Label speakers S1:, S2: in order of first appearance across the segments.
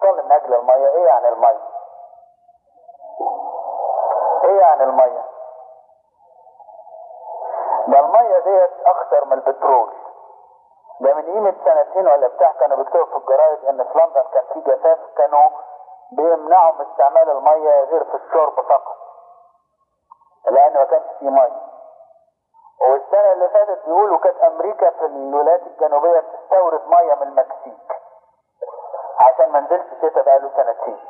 S1: بنصلي من اجل الميه ايه يعني الميه ايه يعني الميه ده الميه ديت اخطر من البترول ده من قيمة سنتين ولا بتاع كانوا بيكتبوا في الجرايد ان في لندن كان في جفاف كانوا بيمنعوا من استعمال المية غير في الشرب فقط لان ما كانش فيه مية والسنة اللي فاتت بيقولوا كانت امريكا في الولايات الجنوبية بتستورد مية من المكسيك عشان ما نزلش شتاء بقاله سنتين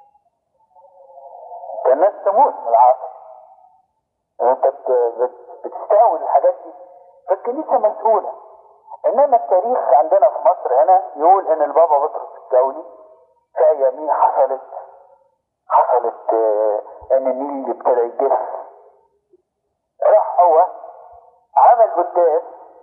S1: كان الناس تموت من العطش انت بت- بت- بتستقبل الحاجات دي فالكنيسة مسؤولة انما التاريخ عندنا في مصر هنا يقول ان البابا بطرس الدولي في اياميه حصلت حصلت آه، ان النيل ابتدى يجف راح هو عمل قداس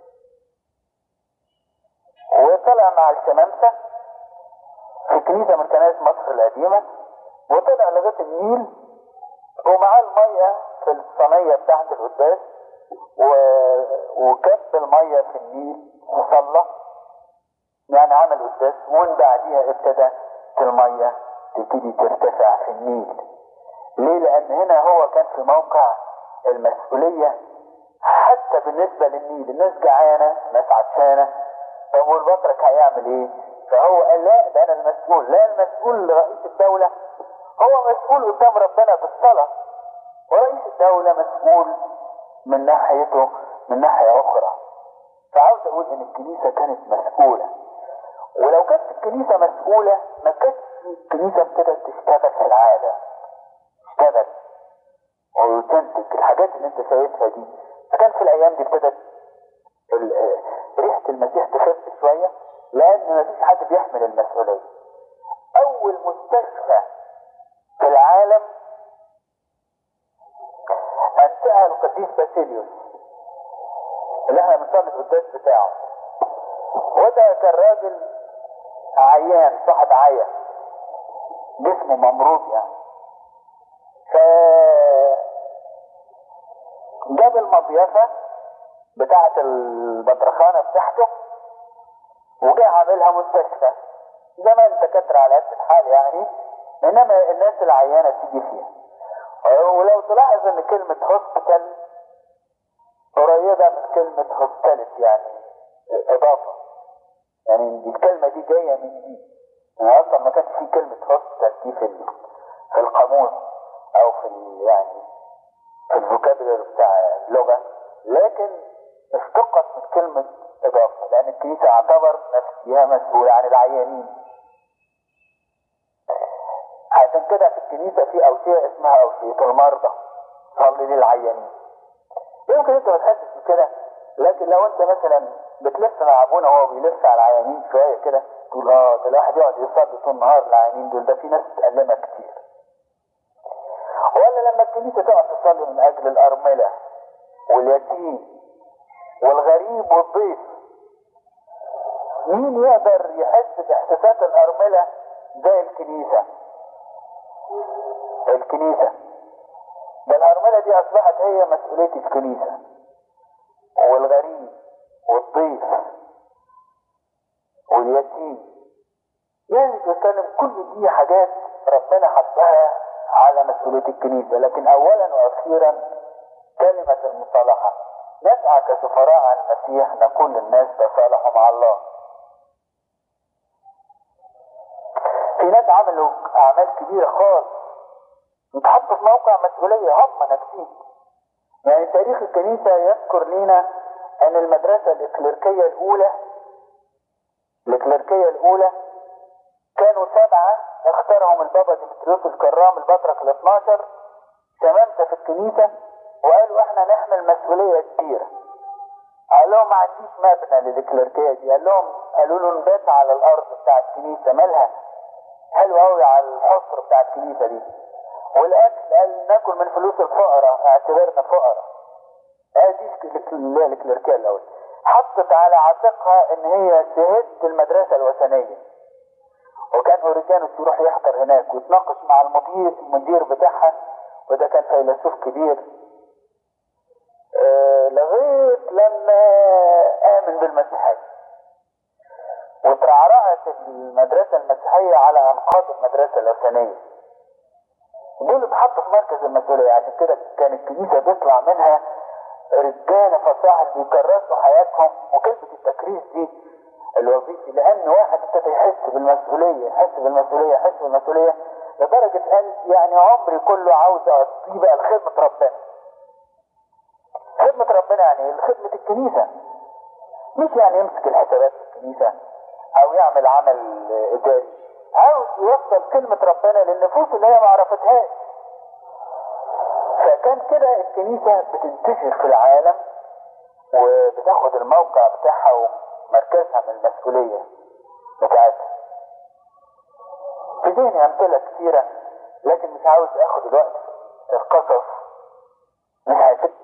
S1: وطلع مع الشمامسة في كنيسة من كنائس مصر القديمة وطلع لغاية النيل ومعاه المية في الصينية بتاعت القداس و... وكب المية في النيل وصلى يعني عمل قداس ومن بعديها ابتدت المية تبتدي ترتفع في النيل ليه؟ لأن هنا هو كان في موقع المسؤولية حتى بالنسبة للنيل الناس جعانة ناس عطشانة طب والبطرك هيعمل ايه؟ فهو قال لا ده انا المسؤول لا المسؤول رئيس الدولة هو مسؤول قدام ربنا بالصلاة ورئيس الدولة مسؤول من ناحيته من ناحية أخرى فعاوز أقول إن الكنيسة كانت مسؤولة ولو كانت الكنيسة مسؤولة ما كانتش الكنيسة ابتدت تشتغل في العالم تشتغل وتنتج الحاجات اللي انت شايفها دي فكان في الأيام دي ابتدت ال- آه، ريحة المسيح تخف شوية لأن مفيش حد بيحمل المسؤولية أول مستشفى في العالم أنشأها القديس باسيليوس اللي احنا بنصلي القداس بتاعه وده كان راجل عيان صاحب عيا جسمه ممروض يعني ف جاب المضيفة بتاعة البطرخانة بتاعته وجاء عاملها مستشفى زمان الدكاترة على قد الحال يعني انما الناس العيانة تيجي فيها ولو تلاحظ ان كلمة هوسبيتال قريبة من كلمة هوستاليتي يعني اضافة يعني الكلمة دي جاية من دي يعني اصلا ما كانش في كلمة هوسبيتال دي في ال- في القاموس او في ال- يعني في الفوكابولر بتاع اللغة لكن اشتقت من كلمة إضافة لأن الكنيسة اعتبر نفسها مسؤولة عن العيانين عشان كده في الكنيسة في أوشية اسمها أوشية المرضى صلي للعيانين يمكن أنت ما تحسش بكده لكن لو أنت مثلا بتلف مع أبونا وهو بيلف على العيانين شوية كده تقول اه ده الواحد يقعد يصلي طول النهار العيانين دول ده في ناس تألمها كتير ولا لما الكنيسة تقعد تصلي من أجل الأرملة واليتيم والغريب والضيف مين يقدر يحس بإحساسات الأرملة زي الكنيسة الكنيسة ده الأرملة دي أصبحت هي مسؤولية الكنيسة والغريب والضيف واليتيم يعني بتكلم كل دي حاجات ربنا حطها على مسؤولية الكنيسة لكن أولا وأخيرا كلمة المصالحة نسعى كسفراء عن المسيح نقول للناس تصالحوا مع الله في ناس عملوا أعمال كبيرة خالص يتحطوا في موقع مسؤولية هم نفسهم يعني تاريخ الكنيسة يذكر لنا أن المدرسة الإكليركية الأولى الإكليركية الأولى كانوا سبعة اختارهم البابا ديمتريوس الكرام البطرك ال 12 شمامسة في الكنيسة وقالوا احنا نحمل مسؤولية كبيرة قال لهم ما عنديش مبنى للإكليركية دي قال لهم قالوا له نبات على الأرض بتاع الكنيسة مالها حلو قوي على الحصر بتاع الكنيسة دي والأكل قال ناكل من فلوس الفقراء اعتبرنا فقراء ادي اللي هي الكليركيه الاول حطت على عاتقها ان هي تهد المدرسه الوثنيه وكان اوريجانوس يروح يحضر هناك ويتناقش مع المدير المدير بتاعها وده كان فيلسوف كبير آه لغايه لما امن بالمسيحيه وترعرعت المدرسة المسيحية على أنقاض المدرسة الوثنية دول اتحطوا في مركز المسؤولية عشان كده كان الكنيسة بيطلع منها رجالة فصاحة بيكرسوا حياتهم وكلمة التكريس دي الوظيفي لأن واحد ابتدى يحس بالمسؤولية يحس بالمسؤولية يحس بالمسؤولية لدرجة قال يعني عمري كله عاوز أقضيه بقى لخدمة ربنا خدمة ربنا يعني إيه؟ خدمة الكنيسة مش يعني يمسك الحسابات في الكنيسة أو يعمل عمل إداري عاوز يوصل كلمة ربنا للنفوس اللي هي ما عرفتهاش فكان كده الكنيسة بتنتشر في العالم وبتاخد الموقع بتاعها ومركزها من المسؤولية بتاعتها في ذهني أمثلة كثيرة لكن مش عاوز اخد الوقت في القصص مش هيفيد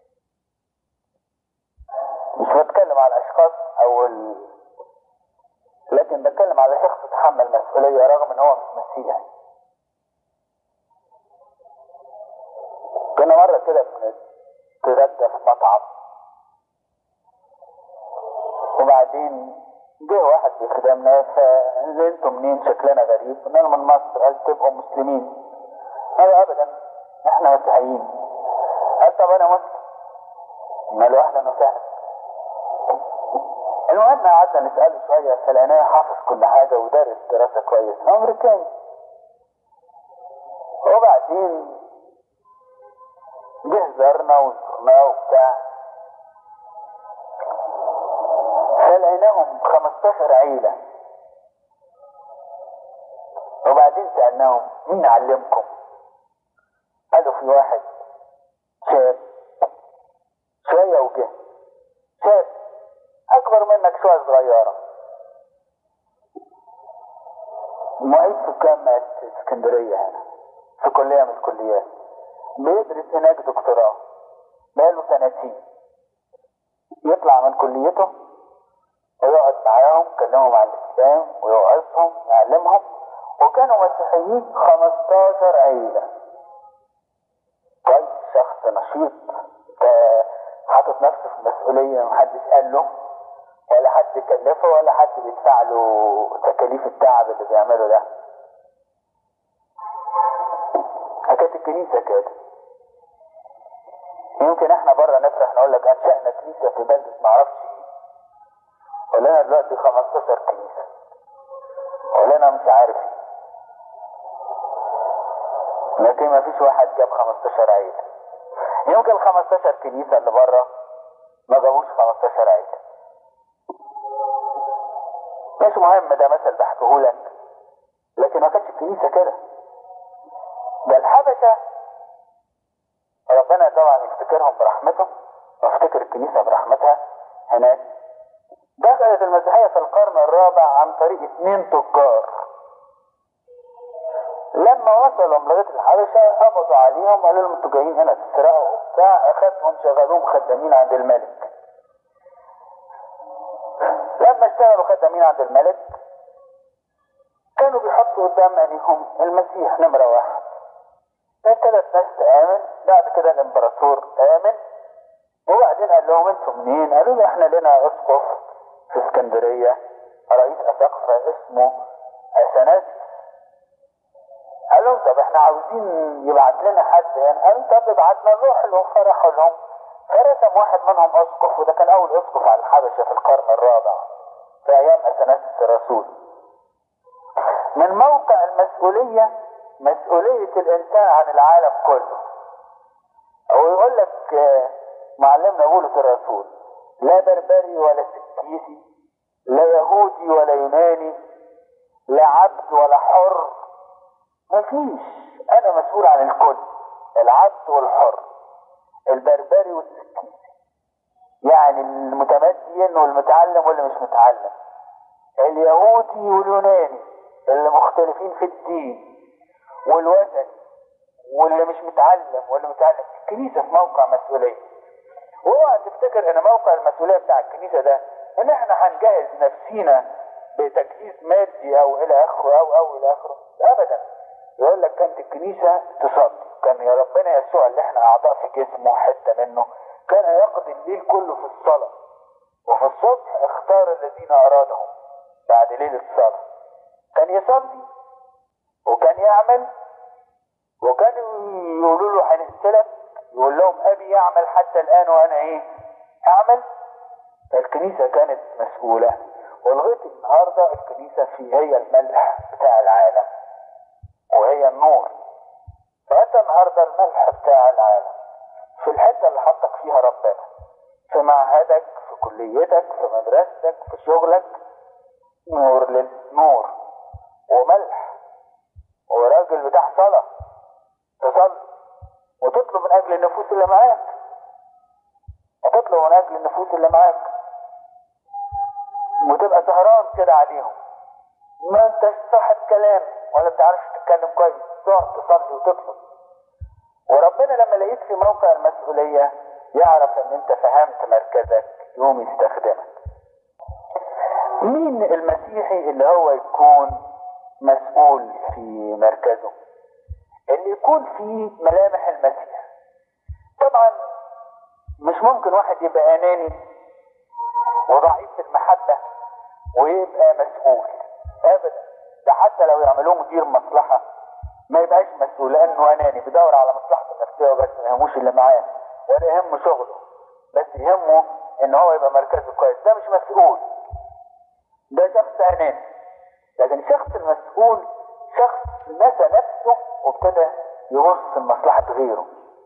S1: مش بتكلم على الاشخاص او ال... لكن بتكلم على شخص تحمل مسؤولية رغم ان هو مش مسيحي كنا مرة كده بنتغدى في مطعم وبعدين جه واحد بيخدمنا فقال انتوا منين شكلنا غريب قلنا له من مصر قال تبقوا مسلمين قال ابدا احنا مسيحيين قال طب انا مسلم قلنا له اهلا وسهلا المهم قعدنا نسأله شوية فلقيناه حافظ كل حاجة ودارس دراسة كويس أمريكاني وبعدين جه زارنا وزرناه وبتاع فلقيناهم 15 عيلة وبعدين سألناهم مين علمكم؟ قالوا في واحد شاب شوية وجه شاب أكبر منك شوية صغيرة معيد في جامعة اسكندرية هنا في كلية من الكليات بيدرس هناك دكتوراه بقاله سنتين يطلع من كليته ويقعد معاهم يكلمهم عن الإسلام ويوعظهم يعلمهم وكانوا مسيحيين 15 عيلة كويس شخص نشيط حاطط نفسه في مسؤولية محدش قال له ولا حد كلفه ولا حد بيدفع له تكاليف التعب اللي بيعمله ده كانت الكنيسة كده يمكن احنا بره نفرح نقول لك انشأنا كنيسة في بلدة معرفش ايه ولنا دلوقتي 15 كنيسة ولنا مش عارف ايه لكن ما فيش واحد جاب 15 عيلة يمكن ال 15 كنيسة اللي بره ما جابوش 15 عيلة مش مهم ده مثل بحكيه لك لكن ما كانتش الكنيسة كده ده الحبشة ربنا طبعا يفتكرهم برحمته ويفتكر الكنيسة برحمتها هناك دخلت المسيحية في القرن الرابع عن طريق اثنين تجار لما وصلوا لغاية الحبشة قبضوا عليهم وقالوا لهم انتوا جايين هنا تسرقوا وبتاع اخدهم شغلوهم خدامين عند الملك لما اشتغلوا خدامين عند الملك كانوا بيحطوا قدام عينيهم المسيح نمرة واحد ابتدت ناس تآمن بعد كده الامبراطور آمن وبعدين قال لهم انتوا منين؟ قالوا له احنا لنا اسقف في اسكندرية رئيس اساقفة اسمه اثناسيوس قال لهم طب احنا عاوزين يبعت لنا حد يعني قالوا طب ابعتنا نروح لهم فرحوا لهم فرسم واحد منهم اسقف وده كان اول اسقف على الحبشة في القرن الرابع في ايام اثناسيوس الرسول من موقع المسؤولية مسؤولية الانسان عن العالم كله او يقول لك معلمنا بولس الرسول لا بربري ولا سكيسي لا يهودي ولا يوناني لا عبد ولا حر مفيش انا مسؤول عن الكل العبد والحر البربري والسكيسي يعني المتمدين والمتعلم واللي مش متعلم اليهودي واليوناني اللي مختلفين في الدين والوثني واللي مش متعلم واللي متعلم الكنيسة في موقع مسؤولية واوعى تفتكر ان موقع المسؤولية بتاع الكنيسة ده ان احنا هنجهز نفسينا بتجهيز مادي او الى اخره او او الى اخره ابدا يقول لك كانت الكنيسة تصلي كان يا ربنا يسوع اللي احنا اعضاء في جسمه حتة منه كان يقضي الليل كله في الصلاة وفي الصبح اختار الذين ارادهم بعد ليلة صلاة كان يصلي وكان يعمل وكانوا يقولوا له هنقتلك يقول لهم ابي يعمل حتى الان وانا ايه اعمل الكنيسة كانت مسؤولة ولغاية النهاردة الكنيسة في هي الملح بتاع العالم وهي النور فأنت النهاردة الملح بتاع العالم في الحتة اللي حطك فيها ربنا في معهدك في كليتك في مدرستك في شغلك نور للنور وملح وراجل بتاع صلاة تصلي وتطلب من أجل النفوس اللي معاك وتطلب من أجل النفوس اللي معاك وتبقى سهران كده عليهم ما انتش صاحب كلام ولا بتعرفش تتكلم كويس تقعد تصلي وتطلب وربنا لما لقيت في موقع المسؤولية يعرف ان انت فهمت مركزك يوم يستخدمك مين المسيحي اللي هو يكون مسؤول في مركزه اللي يكون فيه ملامح المسيح طبعا مش ممكن واحد يبقى اناني وضعيف في المحبة ويبقى مسؤول ابدا ده حتى لو يعملوه مدير مصلحة ما يبقاش مسؤول لانه اناني بيدور على مصلحته النفسية وبس ما يهموش اللي معاه ولا يهمه شغله بس يهمه ان هو يبقى مركزه كويس ده مش مسؤول ده شخص اناني لكن الشخص المسؤول شخص نسى نفسه وابتدى يبص لمصلحة غيره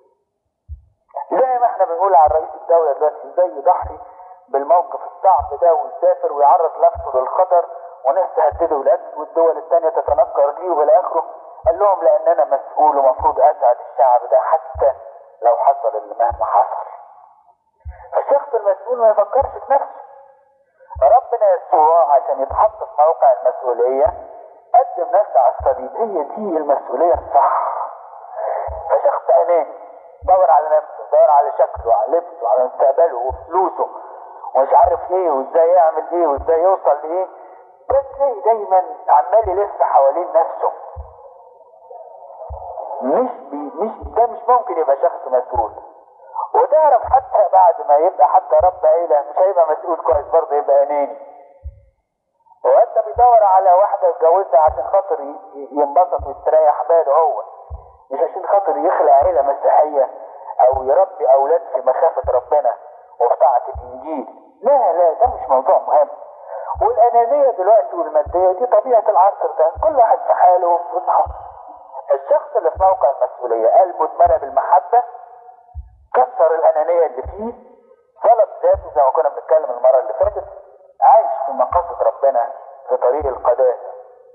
S1: زي ما احنا بنقول على رئيس الدولة دلوقتي ازاي يضحي بالموقف الصعب ده ويسافر ويعرض نفسه للخطر وناس تهدده بالقتل والدول التانية تتنكر ليه والى اخره قال لهم لان انا مسؤول ومفروض اسعد الشعب ده حتى لو حصل اللي مهما حصل الشخص المسؤول ما يفكرش في نفسه ربنا يسوع عشان يتحط في موقع المسؤولية قدم نفسه على الصليب هي دي المسؤولية الصح فشخص أناني دور على نفسه دور على شكله وعلى لبسه وعلى مستقبله وفلوسه ومش عارف ايه وازاي يعمل ايه وازاي يوصل لايه ده تلاقي دايما عمال يلف حوالين نفسه مش بي مش ده مش ممكن يبقى شخص مسؤول وتعرف حتى بعد ما يبقى حتى رب عيلة مش هيبقى مسؤول كويس برضه يبقى أناني وأنت بيدور على واحدة يتجوزها عشان خاطر ينبسط ويستريح باله هو مش عشان خاطر يخلق عيلة مسيحية أو يربي أولاد في مخافة ربنا وفي طاعة الإنجيل لا لا ده مش موضوع مهم والأنانية دلوقتي والمادية دي طبيعة العصر ده كل واحد في حاله وفي الشخص اللي في موقع المسؤولية قلبه اتملى بالمحبة كسر الأنانية اللي فيه طلب ذاته زي ما كنا بنتكلم المرة اللي فاتت عايش في مقاصد ربنا في طريق القداسة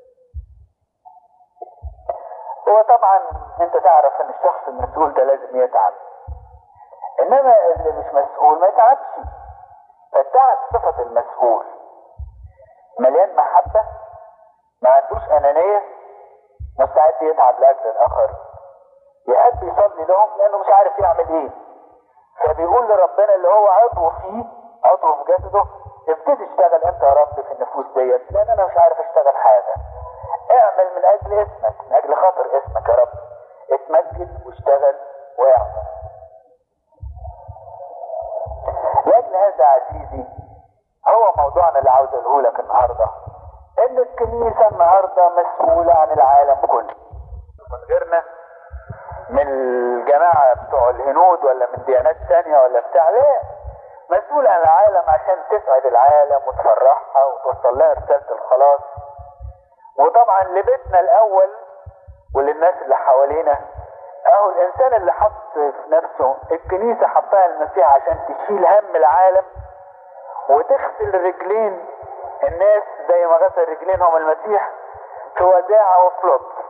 S1: وطبعا انت تعرف ان الشخص المسؤول ده لازم يتعب انما اللي مش مسؤول ما يتعبش فالتعب صفة المسؤول مليان محبة ما عندوش أنانية مستعد يتعب لأجل الآخرين يحب يصلي لهم لأنه مش عارف يعمل إيه فبيقول لربنا اللي هو عضو فيه عضو في جسده ابتدي اشتغل انت يا رب في النفوس ديت لان انا مش عارف اشتغل حاجه اعمل من اجل اسمك من اجل خاطر اسمك يا رب اتمجد واشتغل واعمل لاجل هذا عزيزي هو موضوعنا اللي عاوز اقوله لك النهارده ان الكنيسه النهارده مسؤوله عن العالم كله من غيرنا من الجماعه بتوع الهنود ولا من ديانات تانية ولا بتاع لا مسؤول عن العالم عشان تسعد العالم وتفرحها وتوصل لها رساله الخلاص وطبعا لبيتنا الاول وللناس اللي حوالينا اهو الانسان اللي حط في نفسه الكنيسه حطها المسيح عشان تشيل هم العالم وتغسل رجلين الناس زي ما غسل رجلينهم المسيح في وداعة وفي لطف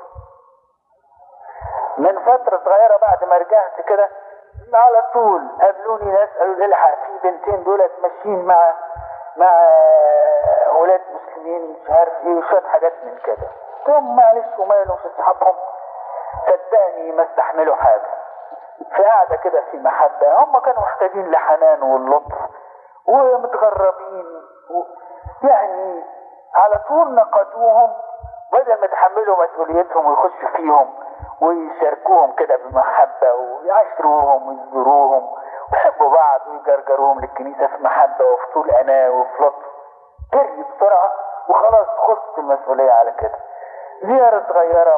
S1: من فترة صغيرة بعد ما رجعت كده على طول قابلوني ناس قالوا لي الحق في بنتين دولت ماشيين مع مع ولاد مسلمين مش عارف ايه وشوية حاجات من كده قلت لهم معلش وماله مش اصحابهم صدقني ما استحملوا حاجة في قاعدة كده في محبة هم كانوا محتاجين لحنان واللطف ومتغربين و... يعني على طول نقدوهم بدل ما يتحملوا مسؤوليتهم ويخشوا فيهم ويشاركوهم كده بمحبة ويعاشروهم ويزوروهم ويحبوا بعض ويجرجروهم للكنيسة في محبة وفي طول أناة وفي لطف جري بسرعة وخلاص خلصت المسؤولية على كده زيارة صغيرة